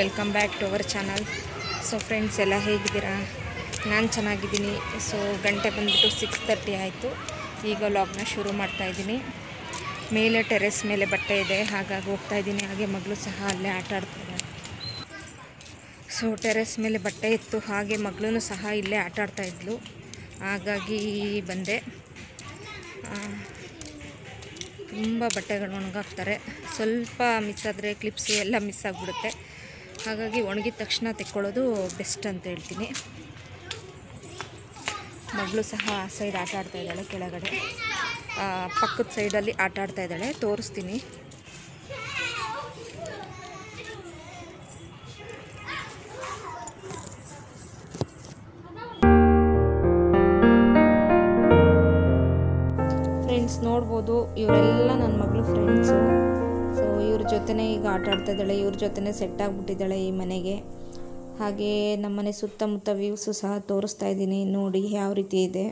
welcome back to our channel so friends ಎಲ್ಲ ಹೇಗಿದ್ದೀರಾ ನಾನು ಚೆನ್ನಾಗಿದ್ದೀನಿ ಸೊ ಗಂಟೆ ಬಂದುಬಿಟ್ಟು ಸಿಕ್ಸ್ ತರ್ಟಿ ಆಯಿತು ಈಗ ಲಾಗ್ನ ಶುರು ಮಾಡ್ತಾ ಇದ್ದೀನಿ ಮೇಲೆ ಟೆರೆಸ್ ಮೇಲೆ ಬಟ್ಟೆ ಇದೆ ಹಾಗಾಗಿ ಹೋಗ್ತಾ ಇದ್ದೀನಿ ಹಾಗೆ ಮಗಳು ಸಹ ಅಲ್ಲೇ ಆಟ ಆಡ್ತಾಯಿದ್ದಾರೆ ಸೊ ಟೆರೆಸ್ ಮೇಲೆ ಬಟ್ಟೆ ಇತ್ತು ಹಾಗೆ ಮಗಳೂ ಸಹ ಇಲ್ಲೇ ಆಟ ಆಡ್ತಾ ಇದ್ಲು ಹಾಗಾಗಿ ಬಂದೆ ತುಂಬ ಬಟ್ಟೆಗಳು ಒಣಗಾಕ್ತಾರೆ ಸ್ವಲ್ಪ ಮಿಸ್ ಆದರೆ ಕ್ಲಿಪ್ಸು ಎಲ್ಲ ಮಿಸ್ ಆಗಿಬಿಡುತ್ತೆ ಹಾಗಾಗಿ ಒಣಗಿದ ತಕ್ಷಣ ತೆಕ್ಕೊಳ್ಳೋದು ಬೆಸ್ಟ್ ಅಂತ ಹೇಳ್ತೀನಿ ಮಗಳು ಸಹ ಆ ಸೈಡ್ ಆಟ ಆಡ್ತಾ ಇದ್ದಾಳೆ ಕೆಳಗಡೆ ಆ, ಪಕ್ಕದ ಸೈಡಲ್ಲಿ ಆಟ ಆಡ್ತಾ ಇದ್ದಾಳೆ ತೋರಿಸ್ತೀನಿ ಫ್ರೆಂಡ್ಸ್ ನೋಡ್ಬೋದು ಇವರೆಲ್ಲ ನನ್ನ ಮಗಳು ಫ್ರೆಂಡ್ಸು ಸೊ ಇವ್ರ ಜೊತೆನೇ ಈಗ ಆಟ ಆಡ್ತಾ ಇದ್ದಾಳೆ ಇವ್ರ ಜೊತೆನೇ ಸೆಟ್ ಆಗಿಬಿಟ್ಟಿದ್ದಾಳೆ ಈ ಮನೆಗೆ ಹಾಗೆ ನಮ್ಮನೆ ಸುತ್ತಮುತ್ತ ವ್ಯೂಸು ಸಹ ತೋರಿಸ್ತಾ ಇದ್ದೀನಿ ನೋಡಿ ಯಾವ ರೀತಿ ಇದೆ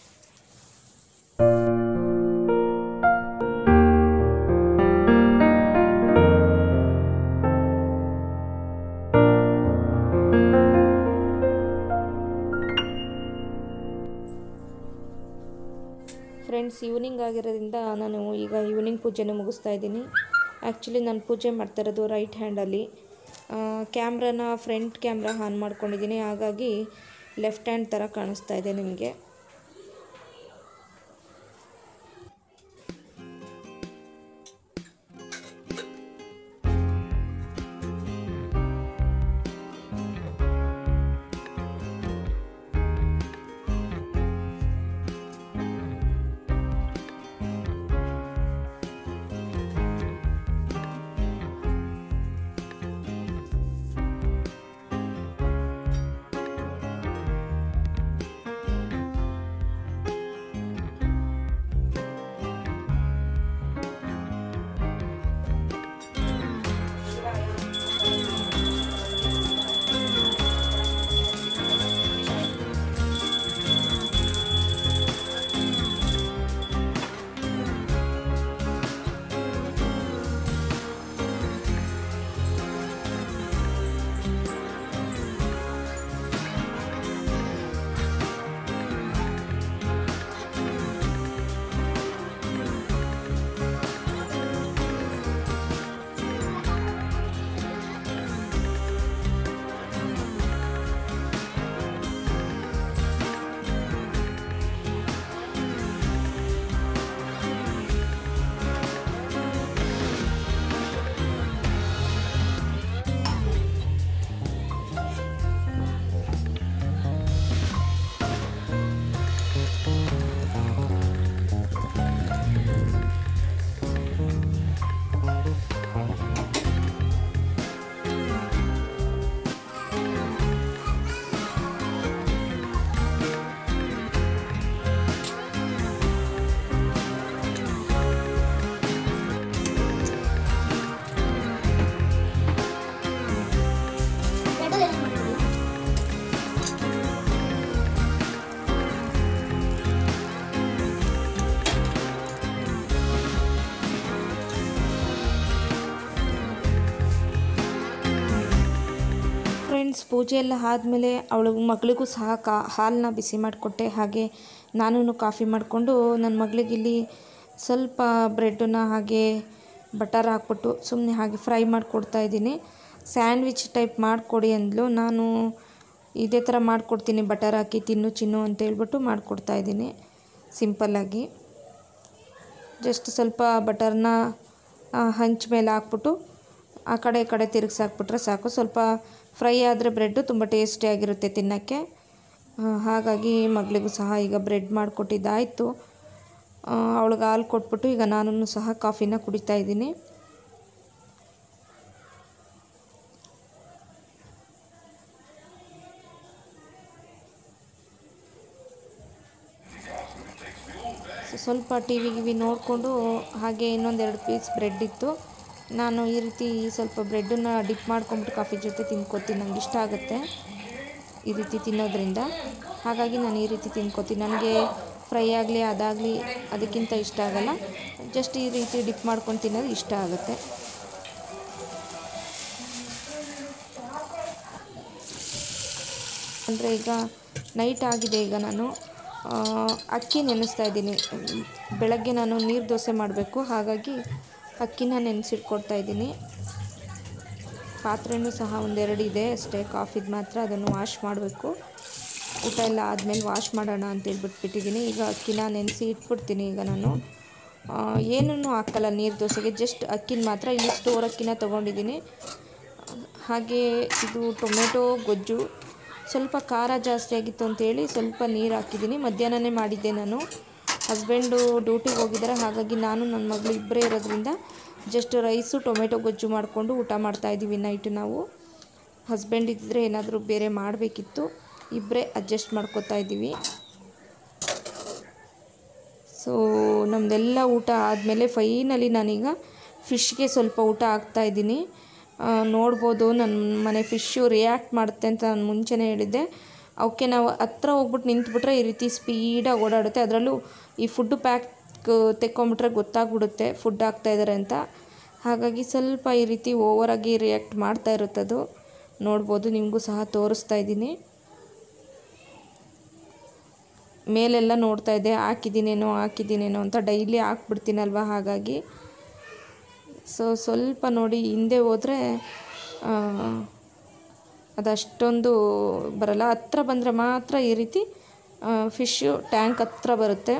ಫ್ರೆಂಡ್ಸ್ ಈವ್ನಿಂಗ್ ಆಗಿರೋದ್ರಿಂದ ನಾನು ಈಗ ಈವ್ನಿಂಗ್ ಪೂಜೆನ ಮುಗಿಸ್ತಾ ಇದ್ದೀನಿ ಆ್ಯಕ್ಚುಲಿ ನಾನು ಪೂಜೆ ಮಾಡ್ತಾ ಇರೋದು ರೈಟ್ ಹ್ಯಾಂಡಲ್ಲಿ ಕ್ಯಾಮ್ರಾನ ಫ್ರಂಟ್ ಕ್ಯಾಮ್ರಾ ಆನ್ ಮಾಡ್ಕೊಂಡಿದ್ದೀನಿ ಹಾಗಾಗಿ ಲೆಫ್ಟ್ ಹ್ಯಾಂಡ್ ಥರ ಕಾಣಿಸ್ತಾ ಇದೆ ನಿಮಗೆ ಫ್ರೆಂಡ್ಸ್ ಪೂಜೆ ಎಲ್ಲ ಆದಮೇಲೆ ಅವಳು ಮಗಳಿಗೂ ಸಹ ಕಾ ಹಾಲನ್ನ ಬಿಸಿ ಮಾಡಿಕೊಟ್ಟೆ ಹಾಗೆ ನಾನು ಕಾಫಿ ಮಾಡಿಕೊಂಡು ನನ್ನ ಮಗಳಿಗೆ ಇಲ್ಲಿ ಸ್ವಲ್ಪ ಬ್ರೆಡ್ಡನ್ನ ಹಾಗೆ ಬಟರ್ ಹಾಕ್ಬಿಟ್ಟು ಸುಮ್ಮನೆ ಹಾಗೆ ಫ್ರೈ ಮಾಡಿಕೊಡ್ತಾ ಇದ್ದೀನಿ ಸ್ಯಾಂಡ್ವಿಚ್ ಟೈಪ್ ಮಾಡಿಕೊಡಿ ಅಂದ್ಲು ನಾನು ಇದೇ ಥರ ಮಾಡಿಕೊಡ್ತೀನಿ ಬಟರ್ ಹಾಕಿ ತಿನ್ನು ಚಿನ್ನು ಅಂತ ಹೇಳ್ಬಿಟ್ಟು ಮಾಡಿಕೊಡ್ತಾ ಇದ್ದೀನಿ ಸಿಂಪಲ್ಲಾಗಿ ಜಸ್ಟ್ ಸ್ವಲ್ಪ ಬಟರ್ನ ಹಂಚ್ ಮೇಲೆ ಹಾಕ್ಬಿಟ್ಟು ಆ ಕಡೆ ಈ ಕಡೆ ತಿರುಗಿಸಾಕ್ಬಿಟ್ರೆ ಸಾಕು ಸ್ವಲ್ಪ ಫ್ರೈ ಆದರೆ ಬ್ರೆಡ್ಡು ತುಂಬ ಟೇಸ್ಟಿಯಾಗಿರುತ್ತೆ ತಿನ್ನೋಕ್ಕೆ ಆ, ಹಾಗಾಗಿ ಮಗಳಿಗೂ ಸಹ ಈಗ ಬ್ರೆಡ್ ಮಾಡಿಕೊಟ್ಟಿದ್ದಾಯಿತು ಅವಳಿಗೆ ಹಾಲು ಕೊಟ್ಬಿಟ್ಟು ಈಗ ನಾನು ಸಹ ಕಾಫಿನ ಕುಡಿತಾ ಇದ್ದೀನಿ ಸೊ ಸ್ವಲ್ಪ ಟಿ ವಿ ಗಿವಿ ನೋಡಿಕೊಂಡು ಹಾಗೆ ಇನ್ನೊಂದೆರಡು ಪೀಸ್ ಬ್ರೆಡ್ ಇತ್ತು ನಾನು ಈ ರೀತಿ ಸ್ವಲ್ಪ ಬ್ರೆಡ್ಡನ್ನ ಡಿಪ್ ಮಾಡ್ಕೊಂಬಿಟ್ಟು ಕಾಫಿ ಜೊತೆ ತಿನ್ಕೋತೀನಿ ನಂಗೆ ಇಷ್ಟ ಆಗುತ್ತೆ ಈ ರೀತಿ ತಿನ್ನೋದ್ರಿಂದ ಹಾಗಾಗಿ ನಾನು ಈ ರೀತಿ ತಿನ್ಕೋತೀನಿ ನನಗೆ ಫ್ರೈ ಆಗಲಿ ಅದಾಗಲಿ ಅದಕ್ಕಿಂತ ಇಷ್ಟ ಆಗಲ್ಲ ಜಸ್ಟ್ ಈ ರೀತಿ ಡಿಪ್ ಮಾಡ್ಕೊಂಡು ತಿನ್ನೋದು ಇಷ್ಟ ಆಗುತ್ತೆ ಅಂದರೆ ಈಗ ನೈಟ್ ಆಗಿದೆ ಈಗ ನಾನು ಆ, ಅಕ್ಕಿ ನೆನೆಸ್ತಾ ಇದ್ದೀನಿ ಬೆಳಗ್ಗೆ ನಾನು ನೀರು ದೋಸೆ ಮಾಡಬೇಕು ಹಾಗಾಗಿ ಅಕ್ಕಿನ ನೆನೆಸಿಟ್ಕೊಡ್ತಾ ಇದ್ದೀನಿ ಪಾತ್ರೆನೂ ಸಹ ಒಂದೆರಡು ಇದೆ ಅಷ್ಟೇ ಕಾಫಿದು ಮಾತ್ರ ಅದನ್ನು ವಾಶ್ ಮಾಡಬೇಕು ಊಟ ಎಲ್ಲ ಆದಮೇಲೆ ವಾಶ್ ಮಾಡೋಣ ಅಂತ ಹೇಳ್ಬಿಟ್ಬಿಟ್ಟಿದ್ದೀನಿ ಈಗ ಅಕ್ಕಿನ ನೆನೆಸಿ ಇಟ್ಬಿಡ್ತೀನಿ ಈಗ ನಾನು ಏನೂ ಹಾಕಲ್ಲ ನೀರು ದೋಸೆಗೆ ಜಸ್ಟ್ ಅಕ್ಕಿನ ಮಾತ್ರ ಇಲ್ಲಿ ಸ್ಟೋರ್ ಅಕ್ಕಿನ ತೊಗೊಂಡಿದ್ದೀನಿ ಹಾಗೆ ಇದು ಟೊಮೆಟೊ ಗೊಜ್ಜು ಸ್ವಲ್ಪ ಖಾರ ಜಾಸ್ತಿ ಆಗಿತ್ತು ಅಂತೇಳಿ ಸ್ವಲ್ಪ ನೀರು ಹಾಕಿದ್ದೀನಿ ಮಧ್ಯಾಹ್ನನೇ ಮಾಡಿದ್ದೆ ನಾನು ಹಸ್ಬೆಂಡು ಡ್ಯೂಟಿಗೆ ಹೋಗಿದ್ದಾರೆ ಹಾಗಾಗಿ ನಾನು ನನ್ನ ಮಗಳು ಇಬ್ಬರೇ ಇರೋದ್ರಿಂದ ಜಸ್ಟ್ ರೈಸು ಟೊಮೆಟೊ ಗೊಜ್ಜು ಮಾಡಿಕೊಂಡು ಊಟ ಮಾಡ್ತಾಯಿದ್ದೀವಿ ನೈಟ್ ನಾವು ಹಸ್ಬೆಂಡ್ ಇದ್ದರೆ ಏನಾದರೂ ಬೇರೆ ಮಾಡಬೇಕಿತ್ತು ಇಬ್ಬರೇ ಅಡ್ಜಸ್ಟ್ ಮಾಡ್ಕೋತಾ ಇದ್ದೀವಿ ಸೊ ನಮ್ಮದೆಲ್ಲ ಊಟ ಆದಮೇಲೆ ಫೈನಲಿ ನಾನೀಗ ಫಿಶ್ಗೆ ಸ್ವಲ್ಪ ಊಟ ಹಾಕ್ತಾಯಿದ್ದೀನಿ ನೋಡ್ಬೋದು ನನ್ನ ಮನೆ ಫಿಶ್ಶು ರಿಯಾಕ್ಟ್ ಮಾಡುತ್ತೆ ಅಂತ ನಾನು ಮುಂಚೆನೇ ಹೇಳಿದ್ದೆ ಅವಕ್ಕೆ ನಾವು ಹತ್ರ ಹೋಗ್ಬಿಟ್ಟು ನಿಂತ್ಬಿಟ್ರೆ ಈ ರೀತಿ ಸ್ಪೀಡಾಗಿ ಓಡಾಡುತ್ತೆ ಅದರಲ್ಲೂ ಈ ಫುಡ್ಡು ಪ್ಯಾಕ್ ತೆಕ್ಕೊಂಬಿಟ್ರೆ ಗೊತ್ತಾಗ್ಬಿಡುತ್ತೆ ಫುಡ್ ಹಾಕ್ತಾಯಿದ್ದಾರೆ ಅಂತ ಹಾಗಾಗಿ ಸ್ವಲ್ಪ ಈ ರೀತಿ ಓವರಾಗಿ ರಿಯಾಕ್ಟ್ ಮಾಡ್ತಾ ಇರುತ್ತೆ ಅದು ನೋಡ್ಬೋದು ನಿಮಗೂ ಸಹ ತೋರಿಸ್ತಾ ಇದ್ದೀನಿ ಮೇಲೆಲ್ಲ ನೋಡ್ತಾ ಇದ್ದೆ ಹಾಕಿದ್ದೀನೇನೋ ಹಾಕಿದ್ದೀನೇನೋ ಅಂತ ಡೈಲಿ ಹಾಕ್ಬಿಡ್ತೀನಲ್ವ ಹಾಗಾಗಿ ಸೊ ಸ್ವಲ್ಪ ನೋಡಿ ಹಿಂದೆ ಹೋದರೆ ಅದಷ್ಟೊಂದು ಬರಲ್ಲ ಹತ್ರ ಬಂದರೆ ಮಾತ್ರ ಈ ರೀತಿ ಫಿಶ್ಶು ಟ್ಯಾಂಕ್ ಹತ್ರ ಬರುತ್ತೆ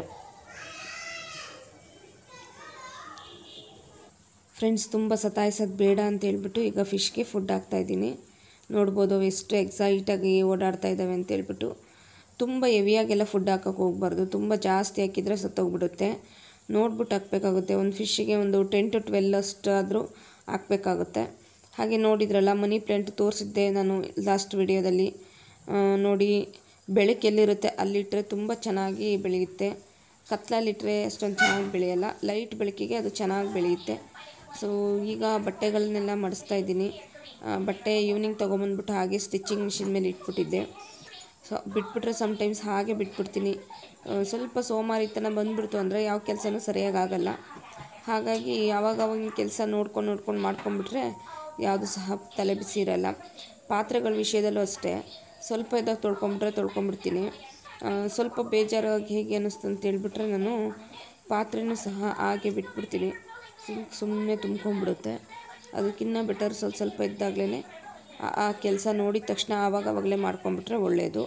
ಫ್ರೆಂಡ್ಸ್ ತುಂಬ ಸತಾಯಿಸೋದು ಬೇಡ ಅಂತ ಹೇಳ್ಬಿಟ್ಟು ಈಗ ಫಿಶ್ಗೆ ಫುಡ್ ಹಾಕ್ತಾಯಿದ್ದೀನಿ ನೋಡ್ಬೋದು ಅವು ಎಷ್ಟು ಎಕ್ಸೈಟಾಗಿ ಓಡಾಡ್ತಾ ಇದ್ದಾವೆ ಅಂತ ಹೇಳ್ಬಿಟ್ಟು ತುಂಬ ಹೆವಿಯಾಗೆಲ್ಲ ಫುಡ್ ಹಾಕೋಕೆ ಹೋಗ್ಬಾರ್ದು ತುಂಬ ಜಾಸ್ತಿ ಹಾಕಿದರೆ ಸತ್ತೋಗ್ಬಿಡುತ್ತೆ ನೋಡ್ಬಿಟ್ಟು ಹಾಕಬೇಕಾಗುತ್ತೆ ಒಂದು ಫಿಶ್ಶಿಗೆ ಒಂದು ಟೆನ್ ಟು ಟ್ವೆಲ್ ಅಷ್ಟಾದರೂ ಹಾಕಬೇಕಾಗುತ್ತೆ ಹಾಗೆ ನೋಡಿದ್ರಲ್ಲ ಮನಿ ಪ್ಲ್ಯಾಂಟ್ ತೋರಿಸಿದ್ದೆ ನಾನು ಲಾಸ್ಟ್ ವಿಡಿಯೋದಲ್ಲಿ ನೋಡಿ ಬೆಳಕು ಎಲ್ಲಿರುತ್ತೆ ಅಲ್ಲಿಟ್ಟರೆ ತುಂಬ ಚೆನ್ನಾಗಿ ಬೆಳೆಯುತ್ತೆ ಕತ್ಲಲ್ಲಿಟ್ಟರೆ ಅಷ್ಟೊಂದು ಚೆನ್ನಾಗಿ ಬೆಳೆಯಲ್ಲ ಲೈಟ್ ಬೆಳಕಿಗೆ ಅದು ಚೆನ್ನಾಗಿ ಬೆಳೆಯುತ್ತೆ ಸೊ ಈಗ ಬಟ್ಟೆಗಳನ್ನೆಲ್ಲ ಮಡಿಸ್ತಾ ಇದ್ದೀನಿ ಆ, ಬಟ್ಟೆ ಈವ್ನಿಂಗ್ ತೊಗೊಂಬಂದ್ಬಿಟ್ಟು ಹಾಗೆ ಸ್ಟಿಚಿಂಗ್ ಮಿಷಿನ್ ಮೇಲೆ ಇಟ್ಬಿಟ್ಟಿದ್ದೆ ಸೊ ಬಿಟ್ಬಿಟ್ರೆ ಸಮ್ಟೈಮ್ಸ್ ಹಾಗೆ ಬಿಟ್ಬಿಡ್ತೀನಿ ಆ, ಸ್ವಲ್ಪ ಸೋಮಾರಿತನ ಬಂದ್ಬಿಡ್ತು ಅಂದರೆ ಯಾವ ಕೆಲಸನೂ ಸರಿಯಾಗಿ ಆಗಲ್ಲ ಹಾಗಾಗಿ ಆವಾಗ ಅವಾಗಿನ ಕೆಲಸ ನೋಡ್ಕೊಂಡು ನೋಡ್ಕೊಂಡು ಮಾಡ್ಕೊಂಡ್ಬಿಟ್ರೆ ಯಾವುದು ಸಹ ತಲೆ ಬಿಸಿ ಇರಲ್ಲ ಪಾತ್ರೆಗಳ ವಿಷಯದಲ್ಲೂ ಅಷ್ಟೇ ಸ್ವಲ್ಪ ಇದಾಗ ತೊಳ್ಕೊಂಬಿಟ್ರೆ ತೊಳ್ಕೊಂಬಿಡ್ತೀನಿ ಆ, ಸ್ವಲ್ಪ ಬೇಜಾರಾಗಿ ಹೇಗೆ ಅನ್ನಿಸ್ತು ಅಂತ ಹೇಳ್ಬಿಟ್ರೆ ನಾನು ಪಾತ್ರೆನೂ ಸಹ ಹಾಗೆ ಬಿಟ್ಬಿಡ್ತೀನಿ ಸುಮ್ಮನೆ ತುಂಬ್ಕೊಂಡ್ಬಿಡುತ್ತೆ ಅದಕ್ಕಿಂತ ಬೆಟರ್ ಸ್ವಲ್ಪ ಸ್ವಲ್ಪ ಇದ್ದಾಗಲೇ ಆ ಕೆಲಸ ನೋಡಿದ ತಕ್ಷಣ ಆವಾಗ ಆವಾಗಲೇ ಮಾಡ್ಕೊಂಬಿಟ್ರೆ ಒಳ್ಳೆಯದು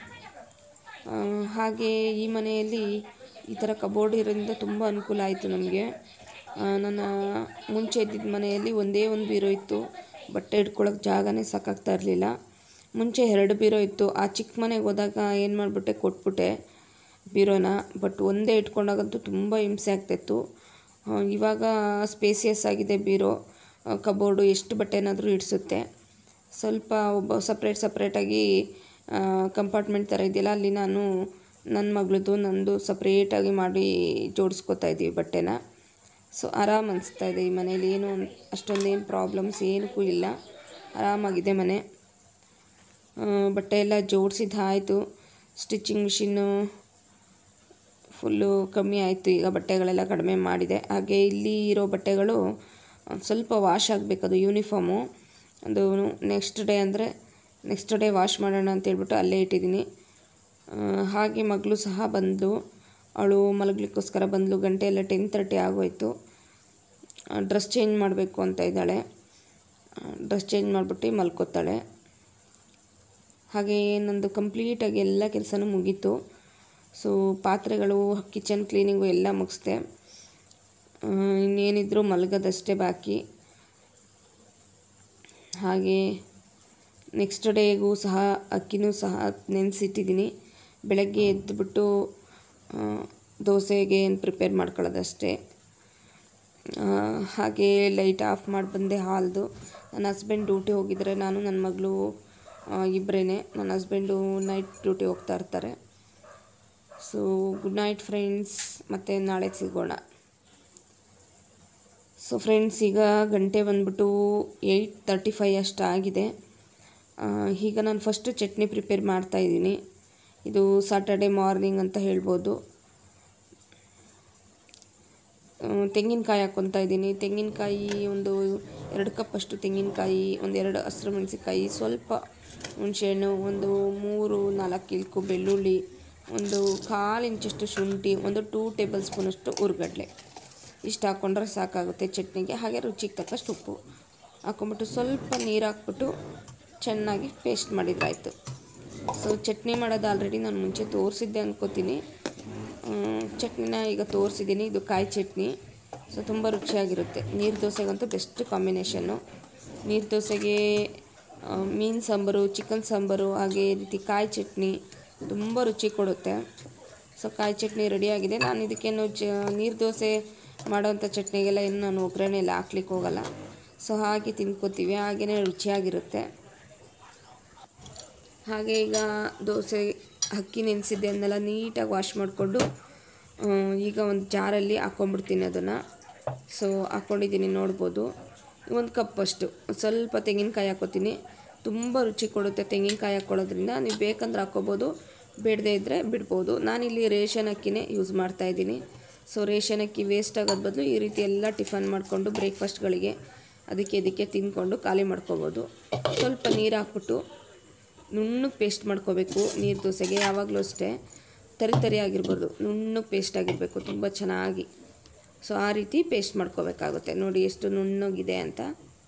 ಆ, ಹಾಗೆ ಈ ಮನೆಯಲ್ಲಿ ಈ ಥರ ಕಬೋರ್ಡ್ ಇರೋದ್ರಿಂದ ತುಂಬ ಅನುಕೂಲ ಆಯಿತು ನಮಗೆ ನನ್ನ ಮುಂಚೆ ಇದ್ದಿದ್ದ ಮನೆಯಲ್ಲಿ ಒಂದೇ ಒಂದು ಬೀರೋ ಇತ್ತು ಬಟ್ಟೆ ಇಟ್ಕೊಳ್ಳೋಕೆ ಜಾಗನೇ ಸಾಕಾಗ್ತಾ ಇರಲಿಲ್ಲ ಮುಂಚೆ ಎರಡು ಬೀರೋ ಇತ್ತು ಆ ಚಿಕ್ಕ ಮನೆಗೆ ಹೋದಾಗ ಏನು ಮಾಡಿಬಿಟ್ಟೆ ಕೊಟ್ಬಿಟ್ಟೆ ಬೀರೋನ ಬಟ್ ಒಂದೇ ಇಟ್ಕೊಂಡಾಗಂತೂ ತುಂಬ ಹಿಂಸೆ ಆಗ್ತಾಯಿತ್ತು ಆ, ಇವಾಗ ಸ್ಪೇಸಿಯಸ್ ಆಗಿದೆ ಬೀರೋ ಕಬೋರ್ಡು ಎಷ್ಟು ಬಟ್ಟೆನಾದರೂ ಇಡಿಸುತ್ತೆ ಸ್ವಲ್ಪ ಒಬ್ಬ ಸಪ್ರೇಟ್ ಸಪ್ರೇಟಾಗಿ ಕಂಪಾರ್ಟ್ಮೆಂಟ್ ಥರ ಇದೆಯಲ್ಲ ಅಲ್ಲಿ ನಾನು ನನ್ನ ಮಗಳದ್ದು ನಂದು ಸಪ್ರೇಟಾಗಿ ಮಾಡಿ ಜೋಡಿಸ್ಕೊತಾ ಇದ್ದೀವಿ ಬಟ್ಟೆನ ಸೊ ಆರಾಮ್ ಅನಿಸ್ತಾ ಇದೆ ಈ ಮನೇಲಿ ಏನು ಅಷ್ಟೊಂದೇನು ಪ್ರಾಬ್ಲಮ್ಸ್ ಏನಕ್ಕೂ ಇಲ್ಲ ಆರಾಮಾಗಿದೆ ಮನೆ ಆ, ಬಟ್ಟೆ ಎಲ್ಲ ಜೋಡಿಸಿದ್ದು ಆಯಿತು ಸ್ಟಿಚಿಂಗ್ ಮಿಷಿನ್ನು ಫುಲ್ಲು ಕಮ್ಮಿ ಆಯಿತು ಈಗ ಬಟ್ಟೆಗಳೆಲ್ಲ ಕಡಿಮೆ ಮಾಡಿದೆ ಹಾಗೆ ಇಲ್ಲಿ ಇರೋ ಬಟ್ಟೆಗಳು ಒಂದ್ ಸ್ವಲ್ಪ ವಾಶ್ ಆಗಬೇಕು ಅದು ಯೂನಿಫಾರ್ಮು ಅದು ನೆಕ್ಸ್ಟ್ ಡೇ ಅಂದರೆ ನೆಕ್ಸ್ಟ್ ಡೇ ವಾಶ್ ಮಾಡೋಣ ಅಂತ ಹೇಳ್ಬಿಟ್ಟು ಅಲ್ಲೇ ಇಟ್ಟಿದ್ದೀನಿ ಆ, ಹಾಗೆ ಮಗಳು ಸಹ ಬಂದು ಅವಳು ಮಲಗಲಿಕ್ಕೋಸ್ಕರ ಬಂದಳು ಗಂಟೆ ಎಲ್ಲ ಟೆನ್ ತರ್ಟಿ ಆಗೋಯ್ತು ಡ್ರೆಸ್ ಚೇಂಜ್ ಮಾಡಬೇಕು ಅಂತ ಇದ್ದಾಳೆ ಡ್ರೆಸ್ ಚೇಂಜ್ ಮಾಡಿಬಿಟ್ಟು ಮಲ್ಕೋತಾಳೆ ಹಾಗೆ ನಂದು ಕಂಪ್ಲೀಟಾಗಿ ಎಲ್ಲ ಕೆಲಸನೂ ಮುಗೀತು ಸೊ ಪಾತ್ರೆಗಳು ಕಿಚನ್ ಕ್ಲೀನಿಂಗು ಎಲ್ಲ ಮುಗಿಸ್ದೆ ಆ, ಇನ್ನೇನಿದ್ರು ಮಲಗೋದಷ್ಟೇ ಬಾಕಿ ಹಾಗೆ ನೆಕ್ಸ್ಟ್ ಡೇಗೂ ಸಹ ಅಕ್ಕಿನೂ ಸಹ ನೆನೆಸಿಟ್ಟಿದ್ದೀನಿ ಬೆಳಗ್ಗೆ ಎದ್ದುಬಿಟ್ಟು ಆ, ದೋಸೆಗೆ ಏನು ಪ್ರಿಪೇರ್ ಮಾಡ್ಕೊಳ್ಳೋದಷ್ಟೇ ಆ, ಹಾಗೆ ಲೈಟ್ ಆಫ್ ಮಾಡಿ ಬಂದೆ ಹಾಲ್ದು ನನ್ನ ಹಸ್ಬೆಂಡ್ ಡ್ಯೂಟಿ ಹೋಗಿದ್ದಾರೆ ನಾನು ನನ್ನ ಮಗಳು ಇಬ್ಬರೇ ನನ್ನ ಹಸ್ಬೆಂಡು ನೈಟ್ ಡ್ಯೂಟಿ ಹೋಗ್ತಾ ಇರ್ತಾರೆ ಸೊ ಗುಡ್ ನೈಟ್ ಫ್ರೆಂಡ್ಸ್ ಮತ್ತು ನಾಳೆ ಸಿಗೋಣ ಸೊ ಫ್ರೆಂಡ್ಸ್ ಈಗ ಗಂಟೆ ಬಂದ್ಬಿಟ್ಟು ಏಯ್ಟ್ ತರ್ಟಿ ಫೈ ಅಷ್ಟು ಆಗಿದೆ ಆ, ಈಗ ನಾನು ಫಸ್ಟು ಚಟ್ನಿ ಪ್ರಿಪೇರ್ ಮಾಡ್ತಾಯಿದ್ದೀನಿ ಇದು ಸಾಟರ್ಡೆ ಮಾರ್ನಿಂಗ್ ಅಂತ ಹೇಳ್ಬೋದು ಆ, ತೆಂಗಿನಕಾಯಿ ಹಾಕ್ಕೊತಾ ಇದ್ದೀನಿ ತೆಂಗಿನಕಾಯಿ ಒಂದು ಎರಡು ಕಪ್ ಅಷ್ಟು ತೆಂಗಿನಕಾಯಿ ಒಂದೆರಡು ಹಸಿರು ಮೆಣಸಿನ್ಕಾಯಿ ಸ್ವಲ್ಪ ಹುಣಸೆಹಣ್ಣು ಒಂದು ಮೂರು ನಾಲ್ಕು ಇಲ್ಕು ಬೆಳ್ಳುಳ್ಳಿ ಒಂದು ಕಾಲು ಇಂಚಷ್ಟು ಶುಂಠಿ ಒಂದು ಟೂ ಟೇಬಲ್ ಸ್ಪೂನಷ್ಟು ಹುರ್ಗಡ್ಲೆ ಇಷ್ಟು ಹಾಕ್ಕೊಂಡ್ರೆ ಸಾಕಾಗುತ್ತೆ ಚಟ್ನಿಗೆ ಹಾಗೆ ರುಚಿಗೆ ತಕ್ಕಷ್ಟು ಉಪ್ಪು ಹಾಕ್ಕೊಂಬಿಟ್ಟು ಸ್ವಲ್ಪ ನೀರು ಹಾಕ್ಬಿಟ್ಟು ಚೆನ್ನಾಗಿ ಪೇಸ್ಟ್ ಮಾಡಿದ್ರಾಯ್ತು ಸೊ ಚಟ್ನಿ ಮಾಡೋದು ಆಲ್ರೆಡಿ ನಾನು ಮುಂಚೆ ತೋರಿಸಿದ್ದೆ ಅನ್ಕೋತೀನಿ ಚಟ್ನಿನ ಈಗ ತೋರಿಸಿದ್ದೀನಿ ಇದು ಕಾಯಿ ಚಟ್ನಿ ಸೊ ತುಂಬ ರುಚಿಯಾಗಿರುತ್ತೆ ನೀರು ದೋಸೆಗಂತೂ ಬೆಸ್ಟ್ ಕಾಂಬಿನೇಷನ್ನು ನೀರು ದೋಸೆಗೆ ಆ, ಮೀನು ಸಾಂಬಾರು ಚಿಕನ್ ಸಾಂಬಾರು ಹಾಗೆ ಈ ರೀತಿ ಕಾಯಿ ಚಟ್ನಿ ತುಂಬ ರುಚಿ ಕೊಡುತ್ತೆ ಸೊ ಕಾಯಿ ಚಟ್ನಿ ರೆಡಿಯಾಗಿದೆ ನಾನು ಇದಕ್ಕೇನು ಚ ನೀರು ದೋಸೆ ಮಾಡೋವಂಥ ಚಟ್ನಿಗೆಲ್ಲ ಏನು ನಾನು ಒಗ್ಗರಣೆ ಎಲ್ಲ ಹಾಕ್ಲಿಕ್ಕೆ ಹೋಗಲ್ಲ ಸೊ ಹಾಗೆ ತಿನ್ಕೋತೀವಿ ಹಾಗೆಯೇ ರುಚಿಯಾಗಿರುತ್ತೆ ಹಾಗೆ ಈಗ ದೋಸೆ ಅಕ್ಕಿ ನೆನೆಸಿದ್ದೆ ಅದನ್ನೆಲ್ಲ ನೀಟಾಗಿ ವಾಶ್ ಮಾಡಿಕೊಂಡು ಈಗ ಒಂದು ಜಾರಲ್ಲಿ ಹಾಕ್ಕೊಂಬಿಡ್ತೀನಿ ಅದನ್ನು ಸೊ ಹಾಕ್ಕೊಂಡಿದ್ದೀನಿ ನೋಡ್ಬೋದು ಒಂದು ಕಪ್ಪಷ್ಟು ಸ್ವಲ್ಪ ತೆಂಗಿನಕಾಯಿ ಹಾಕ್ಕೋತೀನಿ ತುಂಬ ರುಚಿ ಕೊಡುತ್ತೆ ತೆಂಗಿನಕಾಯಿ ಹಾಕ್ಕೊಳ್ಳೋದ್ರಿಂದ ನೀವು ಬೇಕಂದ್ರೆ ಹಾಕ್ಕೋಬೋದು ಬೇಡದೇ ಇದ್ದರೆ ಬಿಡ್ಬೋದು ನಾನಿಲ್ಲಿ ರೇಷನ್ ಅಕ್ಕಿನೇ ಯೂಸ್ ಮಾಡ್ತಾಯಿದ್ದೀನಿ ಸೊ ರೇಷನ್ ಅಕ್ಕಿ ವೇಸ್ಟ್ ಆಗೋದ್ ಬದಲು ಈ ರೀತಿ ಎಲ್ಲ ಟಿಫನ್ ಮಾಡಿಕೊಂಡು ಬ್ರೇಕ್ಫಾಸ್ಟ್ಗಳಿಗೆ ಅದಕ್ಕೆ ಇದಕ್ಕೆ ತಿಂದ್ಕೊಂಡು ಖಾಲಿ ಮಾಡ್ಕೋಬೋದು ಸ್ವಲ್ಪ ನೀರು ಹಾಕ್ಬಿಟ್ಟು ನುಣ್ಣಗೆ ಪೇಸ್ಟ್ ಮಾಡ್ಕೋಬೇಕು ನೀರು ದೋಸೆಗೆ ಯಾವಾಗಲೂ ಅಷ್ಟೇ ತರಿ ತರಿ ಆಗಿರ್ಬಾರ್ದು ನುಣ್ಣಗೆ ಪೇಸ್ಟ್ ಆಗಿರಬೇಕು ತುಂಬ ಚೆನ್ನಾಗಿ ಸೊ ಆ ರೀತಿ ಪೇಸ್ಟ್ ಮಾಡ್ಕೋಬೇಕಾಗುತ್ತೆ ನೋಡಿ ಎಷ್ಟು ನುಣ್ಣಗಿದೆ ಅಂತ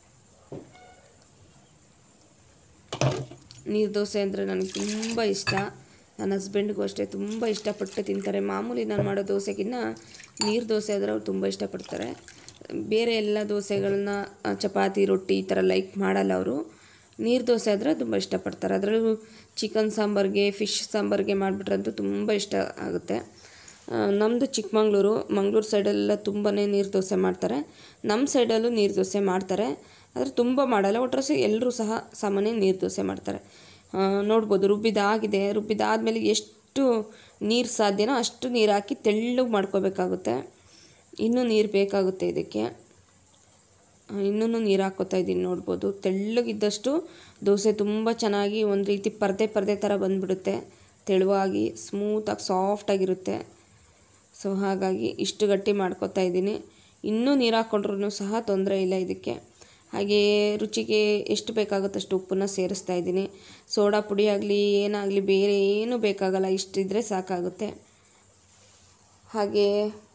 ನೀರು ದೋಸೆ ಅಂದರೆ ನನಗೆ ತುಂಬ ಇಷ್ಟ ನನ್ನ ಹಸ್ಬೆಂಡ್ಗೂ ಅಷ್ಟೇ ತುಂಬ ಇಷ್ಟಪಟ್ಟು ತಿಂತಾರೆ ಮಾಮೂಲಿ ನಾನು ಮಾಡೋ ದೋಸೆಗಿನ್ನ ನೀರು ದೋಸೆ ಆದರೆ ಅವ್ರು ತುಂಬ ಇಷ್ಟಪಡ್ತಾರೆ ಬೇರೆ ಎಲ್ಲ ದೋಸೆಗಳನ್ನ ಆ, ಚಪಾತಿ ರೊಟ್ಟಿ ಈ ಥರ ಲೈಕ್ ಮಾಡಲ್ಲ ಅವರು ನೀರು ದೋಸೆ ಆದರೆ ತುಂಬ ಇಷ್ಟಪಡ್ತಾರೆ ಅದರಲ್ಲೂ ಚಿಕನ್ ಸಾಂಬಾರ್ಗೆ ಫಿಶ್ ಸಾಂಬಾರ್ಗೆ ಮಾಡಿಬಿಟ್ರಂತೂ ತುಂಬ ಇಷ್ಟ ಆಗುತ್ತೆ ನಮ್ಮದು ಚಿಕ್ಕಮಂಗ್ಳೂರು ಮಂಗಳೂರು ಸೈಡೆಲ್ಲ ತುಂಬಾ ನೀರು ದೋಸೆ ಮಾಡ್ತಾರೆ ನಮ್ಮ ಸೈಡಲ್ಲೂ ನೀರು ದೋಸೆ ಮಾಡ್ತಾರೆ ಆದರೆ ತುಂಬ ಮಾಡಲ್ಲ ಒಟ್ಟರಸೆ ಎಲ್ಲರೂ ಸಹ ಸಾಮಾನ್ಯ ನೀರು ದೋಸೆ ಮಾಡ್ತಾರೆ ಆ, ನೋಡ್ಬೋದು ರುಬ್ಬಿದಾಗಿದೆ ರುಬ್ಬಿದಾದ್ಮೇಲೆ ಎಷ್ಟು ನೀರು ಸಾಧ್ಯನೋ ಅಷ್ಟು ನೀರು ಹಾಕಿ ತೆಳ್ಳಗೆ ಮಾಡ್ಕೋಬೇಕಾಗುತ್ತೆ ಇನ್ನೂ ನೀರು ಬೇಕಾಗುತ್ತೆ ಇದಕ್ಕೆ ಇನ್ನೂ ನೀರು ಹಾಕ್ಕೋತಾ ಇದ್ದೀನಿ ನೋಡ್ಬೋದು ತೆಳ್ಳಗಿದ್ದಷ್ಟು ದೋಸೆ ತುಂಬ ಚೆನ್ನಾಗಿ ಒಂದು ರೀತಿ ಪರ್ದೆ ಪರ್ದೆ ಥರ ಬಂದುಬಿಡುತ್ತೆ ತೆಳುವಾಗಿ ಸ್ಮೂತಾಗಿ ಸಾಫ್ಟಾಗಿರುತ್ತೆ ಸೊ ಹಾಗಾಗಿ ಇಷ್ಟು ಗಟ್ಟಿ ಮಾಡ್ಕೊತಾ ಇದ್ದೀನಿ ಇನ್ನೂ ನೀರು ಹಾಕ್ಕೊಂಡ್ರೂ ಸಹ ತೊಂದರೆ ಇಲ್ಲ ಇದಕ್ಕೆ ಹಾಗೆ ರುಚಿಗೆ ಎಷ್ಟು ಬೇಕಾಗುತ್ತೋ ಅಷ್ಟು ಉಪ್ಪನ್ನ ಸೇರಿಸ್ತಾ ಇದ್ದೀನಿ ಸೋಡಾ ಪುಡಿ ಆಗಲಿ ಏನಾಗಲಿ ಬೇರೆ ಏನೂ ಬೇಕಾಗಲ್ಲ ಇಷ್ಟಿದ್ರೆ ಸಾಕಾಗುತ್ತೆ ಹಾಗೆ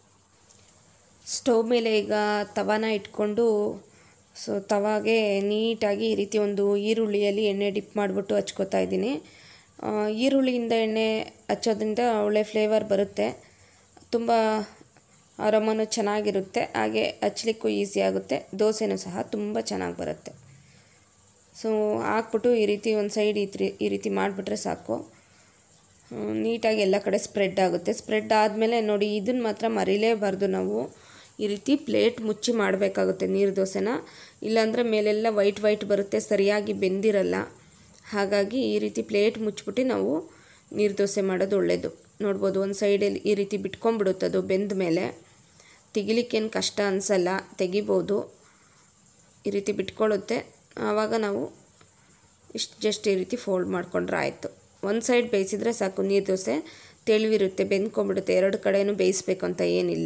ಸ್ಟವ್ ಮೇಲೆ ಈಗ ತವಾನ ಇಟ್ಕೊಂಡು ಸೊ ತವಾಗೆ ನೀಟಾಗಿ ಈ ರೀತಿ ಒಂದು ಈರುಳ್ಳಿಯಲ್ಲಿ ಎಣ್ಣೆ ಡಿಪ್ ಮಾಡಿಬಿಟ್ಟು ಹಚ್ಕೋತಾ ಇದ್ದೀನಿ ಆ, ಈರುಳ್ಳಿಯಿಂದ ಎಣ್ಣೆ ಹಚ್ಚೋದ್ರಿಂದ ಒಳ್ಳೆ ಫ್ಲೇವರ್ ಬರುತ್ತೆ ತುಂಬ ಅರಮನು ಚೆನ್ನಾಗಿರುತ್ತೆ ಹಾಗೆ ಹಚ್ಲಿಕ್ಕೂ ಈಸಿ ಆಗುತ್ತೆ ದೋಸೆನೂ ಸಹ ತುಂಬ ಚೆನ್ನಾಗಿ ಬರುತ್ತೆ ಸೊ ಹಾಕ್ಬಿಟ್ಟು ಈ ರೀತಿ ಒಂದು ಸೈಡ್ ಈ ತ್ರಿ ಈ ರೀತಿ ಮಾಡಿಬಿಟ್ರೆ ಸಾಕು ಹ್ಮ್, ನೀಟಾಗಿ ಎಲ್ಲ ಕಡೆ ಸ್ಪ್ರೆಡ್ ಆಗುತ್ತೆ ಸ್ಪ್ರೆಡ್ ಆದಮೇಲೆ ನೋಡಿ ಇದನ್ನು ಮಾತ್ರ ಮರಿಲೇಬಾರ್ದು ನಾವು ಈ ರೀತಿ ಪ್ಲೇಟ್ ಮುಚ್ಚಿ ಮಾಡಬೇಕಾಗುತ್ತೆ ನೀರು ದೋಸೆನ ಇಲ್ಲಾಂದರೆ ಮೇಲೆಲ್ಲ ವೈಟ್ ವೈಟ್ ಬರುತ್ತೆ ಸರಿಯಾಗಿ ಬೆಂದಿರಲ್ಲ ಹಾಗಾಗಿ ಈ ರೀತಿ ಪ್ಲೇಟ್ ಮುಚ್ಚಿಬಿಟ್ಟು ನಾವು ನೀರು ದೋಸೆ ಮಾಡೋದು ಒಳ್ಳೆಯದು ನೋಡ್ಬೋದು ಒಂದು ಸೈಡಲ್ಲಿ ಈ ರೀತಿ ಬಿಟ್ಕೊಂಡ್ಬಿಡುತ್ತೆ ಅದು ಬೆಂದ ಮೇಲೆ ತೆಗಿಲಿಕ್ಕೇನು ಕಷ್ಟ ಅನಿಸಲ್ಲ ತೆಗಿಬೋದು ಈ ರೀತಿ ಬಿಟ್ಕೊಳ್ಳುತ್ತೆ ಆವಾಗ ನಾವು ಇಷ್ಟು ಜಸ್ಟ್ ಈ ರೀತಿ ಫೋಲ್ಡ್ ಮಾಡ್ಕೊಂಡ್ರೆ ಆಯಿತು ಒಂದು ಸೈಡ್ ಬೇಯಿಸಿದ್ರೆ ಸಾಕು ನೀರು ದೋಸೆ ತೆಳುವಿರುತ್ತೆ ಬೆಂದ್ಕೊಂಡ್ಬಿಡುತ್ತೆ ಎರಡು ಕಡೆನೂ ಬೇಯಿಸ್ಬೇಕು ಅಂತ ಏನಿಲ್ಲ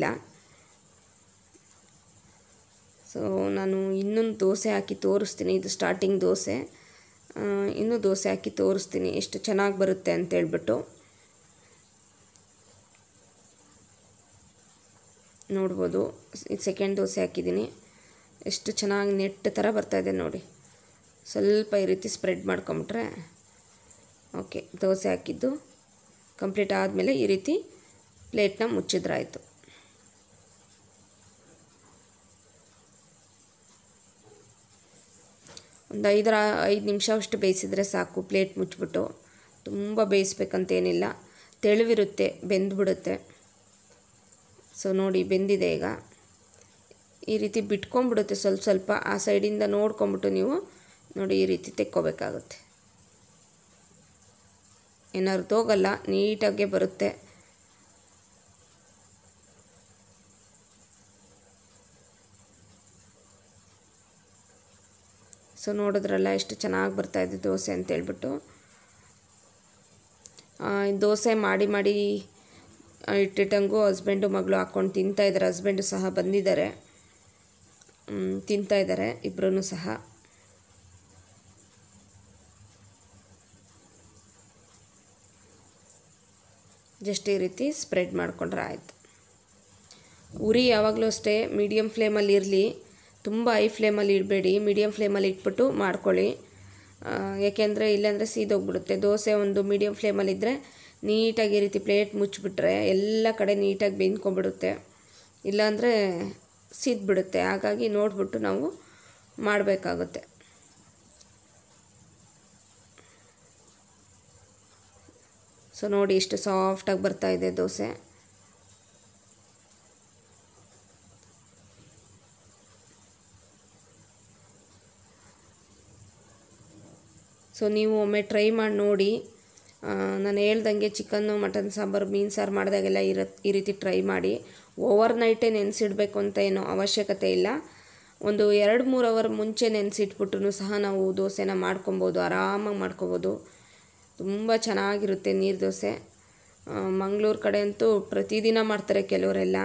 ಸೊ ನಾನು ಇನ್ನೊಂದು ದೋಸೆ ಹಾಕಿ ತೋರಿಸ್ತೀನಿ ಇದು ಸ್ಟಾರ್ಟಿಂಗ್ ದೋಸೆ ಆ, ಇನ್ನೂ ದೋಸೆ ಹಾಕಿ ತೋರಿಸ್ತೀನಿ ಎಷ್ಟು ಚೆನ್ನಾಗಿ ಬರುತ್ತೆ ಅಂತೇಳ್ಬಿಟ್ಟು ನೋಡ್ಬೋದು ಇದು ಸೆಕೆಂಡ್ ದೋಸೆ ಹಾಕಿದ್ದೀನಿ ಎಷ್ಟು ಚೆನ್ನಾಗಿ ನೆಟ್ ಥರ ಬರ್ತಾಯಿದೆ ನೋಡಿ ಸ್ವಲ್ಪ ಈ ರೀತಿ ಸ್ಪ್ರೆಡ್ ಮಾಡ್ಕೊಂಬಿಟ್ರೆ ಓಕೆ ದೋಸೆ ಹಾಕಿದ್ದು ಕಂಪ್ಲೀಟ್ ಆದಮೇಲೆ ಈ ರೀತಿ ಪ್ಲೇಟ್ನ ಮುಚ್ಚಿದ್ರಾಯ್ತು ಒಂದು ಐದರ ಐದು ನಿಮಿಷ ಅಷ್ಟು ಬೇಯಿಸಿದ್ರೆ ಸಾಕು ಪ್ಲೇಟ್ ಮುಚ್ಚಿಬಿಟ್ಟು ತುಂಬ ಬೇಯಿಸ್ಬೇಕಂತೇನಿಲ್ಲ ತೆಳುವಿರುತ್ತೆ ಬೆಂದ್ಬಿಡುತ್ತೆ ಸೊ ನೋಡಿ ಬೆಂದಿದೆ ಈಗ ಈ ರೀತಿ ಬಿಟ್ಕೊಂಡ್ಬಿಡುತ್ತೆ ಸ್ವಲ್ಪ ಸ್ವಲ್ಪ ಆ ಸೈಡಿಂದ ನೋಡ್ಕೊಂಬಿಟ್ಟು ನೀವು ನೋಡಿ ಈ ರೀತಿ ತೆಕ್ಕೋಬೇಕಾಗುತ್ತೆ ಏನಾದ್ರು ತೋಗಲ್ಲ ನೀಟಾಗೆ ಬರುತ್ತೆ ಸೊ ನೋಡಿದ್ರಲ್ಲ ಎಷ್ಟು ಚೆನ್ನಾಗಿ ಬರ್ತಾಯಿದೆ ದೋಸೆ ಅಂತ ಹೇಳ್ಬಿಟ್ಟು ಆ, ದೋಸೆ ಮಾಡಿ ಮಾಡಿ ಆ, ಇಟ್ಟಿಟ್ಟಂಗೂ ಹಸ್ಬೆಂಡು ಮಗಳು ಹಾಕ್ಕೊಂಡು ತಿಂತಾಯಿದ್ದಾರೆ ಹಸ್ಬೆಂಡು ಸಹ ಬಂದಿದ್ದಾರೆ ಮ್, ತಿಂತಾ ಇದ್ದಾರೆ ಇಬ್ಬರೂ ಸಹ ಜಸ್ಟ್ ಈ ರೀತಿ ಸ್ಪ್ರೆಡ್ ಮಾಡಿಕೊಂಡ್ರೆ ಆಯಿತು ಉರಿ ಯಾವಾಗಲೂ ಅಷ್ಟೇ ಮೀಡಿಯಮ್ ಫ್ಲೇಮಲ್ಲಿ ಇರಲಿ ತುಂಬ ಹೈ ಫ್ಲೇಮಲ್ಲಿ ಇಡಬೇಡಿ ಮೀಡಿಯಮ್ ಫ್ಲೇಮಲ್ಲಿ ಇಟ್ಬಿಟ್ಟು ಮಾಡ್ಕೊಳ್ಳಿ ಆ, ಏಕೆಂದರೆ ಇಲ್ಲಾಂದರೆ ಸೀದೋಗ್ಬಿಡುತ್ತೆ ದೋಸೆ ಒಂದು ಮೀಡಿಯಮ್ ಫ್ಲೇಮಲ್ಲಿದ್ದರೆ ನೀಟಾಗಿ ಈ ರೀತಿ ಪ್ಲೇಟ್ ಮುಚ್ಚಿಬಿಟ್ರೆ ಎಲ್ಲ ಕಡೆ ನೀಟಾಗಿ ಬೆಂದ್ಕೊಂಡ್ಬಿಡುತ್ತೆ ಇಲ್ಲಾಂದರೆ ಸಿದ್ಬಿಡುತ್ತೆ ಹಾಗಾಗಿ ನೋಡಿಬಿಟ್ಟು ನಾವು ಮಾಡಬೇಕಾಗುತ್ತೆ ಸೊ ನೋಡಿ ಎಷ್ಟು ಸಾಫ್ಟಾಗಿ ಬರ್ತಾ ಇದೆ ದೋಸೆ ಸೊ ನೀವು ಒಮ್ಮೆ ಟ್ರೈ ಮಾಡಿ ನೋಡಿ ಆ, ನಾನು ಹೇಳ್ದಂಗೆ ಚಿಕನ್ನು ಮಟನ್ ಸಾಂಬಾರು ಮೀನು ಸಾರು ಮಾಡಿದಾಗೆಲ್ಲ ಇರ ಈ ರೀತಿ ಟ್ರೈ ಮಾಡಿ ಓವರ್ ನೈಟೇ ನೆನೆಸಿಡ್ಬೇಕು ಅಂತ ಏನೋ ಅವಶ್ಯಕತೆ ಇಲ್ಲ ಒಂದು ಎರಡು ಮೂರು ಅವರ್ ಮುಂಚೆ ನೆನೆಸಿಟ್ಬಿಟ್ಟು ಸಹ ನಾವು ದೋಸೆನ ಮಾಡ್ಕೊಬೋದು ಆರಾಮಾಗಿ ಮಾಡ್ಕೊಬೋದು ತುಂಬ ಚೆನ್ನಾಗಿರುತ್ತೆ ನೀರು ದೋಸೆ ಮಂಗಳೂರು ಕಡೆ ಅಂತೂ ಪ್ರತಿದಿನ ಮಾಡ್ತಾರೆ ಕೆಲವರೆಲ್ಲ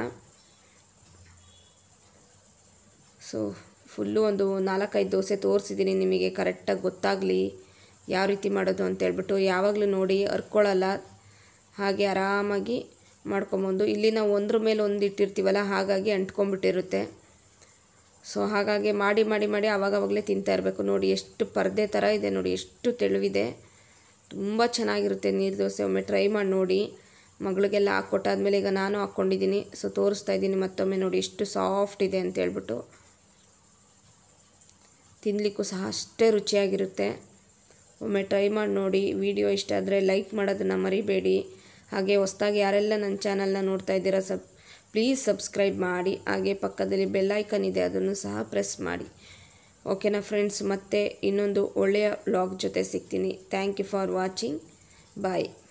ಸೊ ಫುಲ್ಲು ಒಂದು ನಾಲ್ಕೈದು ದೋಸೆ ತೋರಿಸಿದ್ದೀನಿ ನಿಮಗೆ ಕರೆಕ್ಟಾಗಿ ಗೊತ್ತಾಗಲಿ ಯಾವ ರೀತಿ ಮಾಡೋದು ಅಂತೇಳ್ಬಿಟ್ಟು ಯಾವಾಗಲೂ ನೋಡಿ ಹರ್ಕೊಳ್ಳಲ್ಲ ಹಾಗೆ ಆರಾಮಾಗಿ ಮಾಡ್ಕೊಬೋದು ಇಲ್ಲಿ ನಾವು ಒಂದ್ರ ಮೇಲೆ ಒಂದು ಇಟ್ಟಿರ್ತೀವಲ್ಲ ಹಾಗಾಗಿ ಅಂಟ್ಕೊಂಡ್ಬಿಟ್ಟಿರುತ್ತೆ ಸೊ ಹಾಗಾಗಿ ಮಾಡಿ ಮಾಡಿ ಮಾಡಿ ಆವಾಗವಾಗಲೇ ತಿಂತಾ ಇರಬೇಕು ನೋಡಿ ಎಷ್ಟು ಪರ್ದೆ ಥರ ಇದೆ ನೋಡಿ ಎಷ್ಟು ತೆಳುವಿದೆ ತುಂಬ ಚೆನ್ನಾಗಿರುತ್ತೆ ನೀರು ದೋಸೆ ಒಮ್ಮೆ ಟ್ರೈ ಮಾಡಿ ನೋಡಿ ಮಗಳಿಗೆಲ್ಲ ಹಾಕ್ಕೊಟ್ಟಾದ್ಮೇಲೆ ಈಗ ನಾನು ಹಾಕ್ಕೊಂಡಿದ್ದೀನಿ ಸೊ ತೋರಿಸ್ತಾ ಇದ್ದೀನಿ ಮತ್ತೊಮ್ಮೆ ನೋಡಿ ಎಷ್ಟು ಸಾಫ್ಟ್ ಇದೆ ಅಂತ ಹೇಳ್ಬಿಟ್ಟು ತಿನ್ನಲಿಕ್ಕೂ ಸಹ ಅಷ್ಟೇ ರುಚಿಯಾಗಿರುತ್ತೆ ಒಮ್ಮೆ ಟ್ರೈ ಮಾಡಿ ನೋಡಿ ವಿಡಿಯೋ ಇಷ್ಟ ಆದರೆ ಲೈಕ್ ಮಾಡೋದನ್ನು ಮರಿಬೇಡಿ ಹಾಗೆ ಹೊಸ್ದಾಗಿ ಯಾರೆಲ್ಲ ನನ್ನ ಚಾನಲ್ನ ನೋಡ್ತಾ ಇದ್ದೀರಾ ಸಬ್ ಪ್ಲೀಸ್ ಸಬ್ಸ್ಕ್ರೈಬ್ ಮಾಡಿ ಹಾಗೆ ಪಕ್ಕದಲ್ಲಿ ಬೆಲ್ ಐಕನ್ ಇದೆ ಅದನ್ನು ಸಹ ಪ್ರೆಸ್ ಮಾಡಿ ಓಕೆನಾ ಫ್ರೆಂಡ್ಸ್ ಮತ್ತೆ ಇನ್ನೊಂದು ಒಳ್ಳೆಯ ವ್ಲಾಗ್ ಜೊತೆ ಸಿಗ್ತೀನಿ thank you for watching bye